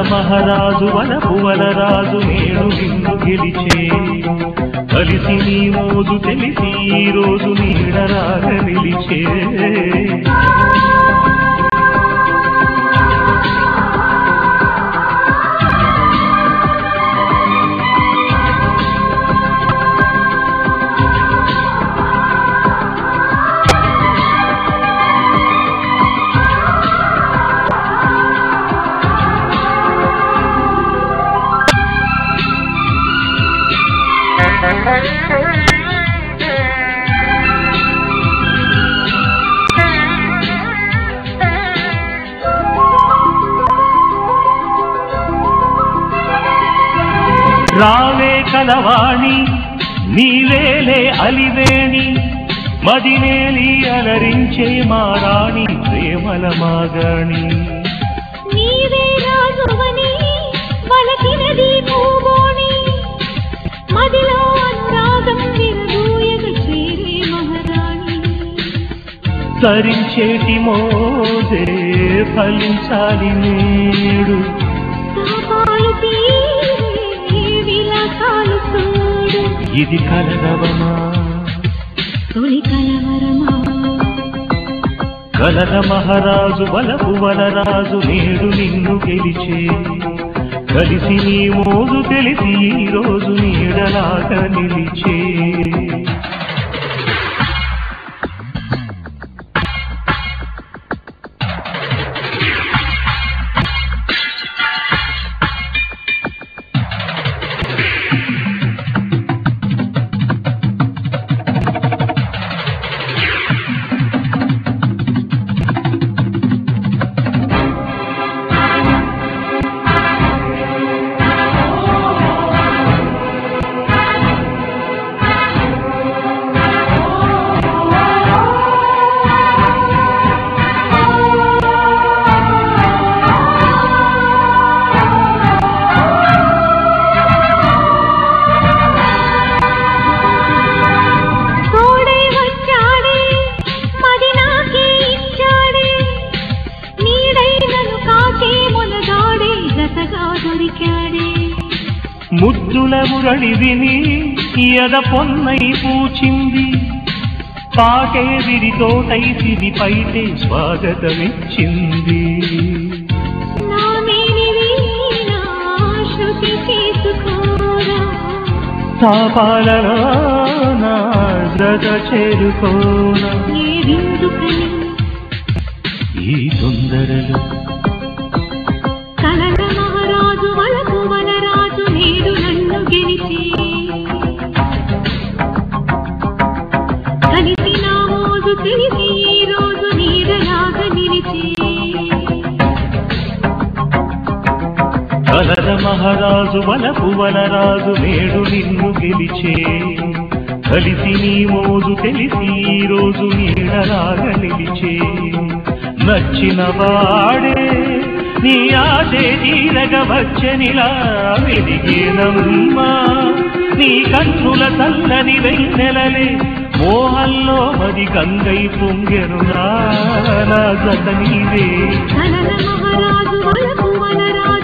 మహారాజు వనపువల రాజు నేడు నిన్ను గెలిచే కలిసి నీ మోజు తెలిసి ఈ రోజు నీడరాగ నిలిచే రావే కలవాణి నీవేలే అలివేణి మదినేలి అలరించే మారాణి ప్రేమల మాగాణి నీవే రాజువని పలకినది పూబోని మదిలో అనురాగం విరబూయగ చేరే మహారాణి తరించేటి మోదే ఫలించాలి నేడు తాపాలు తీరే విలాసాలు చూడు ఇది కలరవమా తొలి కలవరమా కలర మహారాజు వలపు వలరాజు నేడు నిన్ను గెలిచే కలిసి నీ మోజు తెలిసి ఈ రోజు నీడలాగా నిలిచే తోడై వచ్చాడే మది నాకే ఇచ్చాడే నీడై నన్ను కాకే మొనగాడే జతగా దొరికాడే ముద్దుల మురళి విని ఎద పొన్నై పూచింది పాటే విరితోటై సిరి పైటే స్వాగతమిచ్చింది నా మేని వీణా శృతి చేసుకోరా తాపాలలో నా జత చేరుకోన ఏ విందుకని ఈ తొందరలో కలల మహారాజు వలకు వనరాజు నేడు నన్ను గెలిచి కలిసి నా మోజు తెలిసి ఈ రోజు నీడలాగా నిలిచి కలర మహారాజు వలపు వనరాజు నేడు నిన్ను గెలిచే కలిసి నీ మోజు తెలిసి ఈ రోజు నీడలాగా నిలిచే నచ్చిన వాడే నీ ఆశే తీరగ వచ్చనిలా వెలిగేనమ్మా నీ కన్నుల చల్లని వెన్నెలలే మోహంలో మది గంగై పొంగెను నా జత నీవే కలల మహారాజు వలకు వనరాజు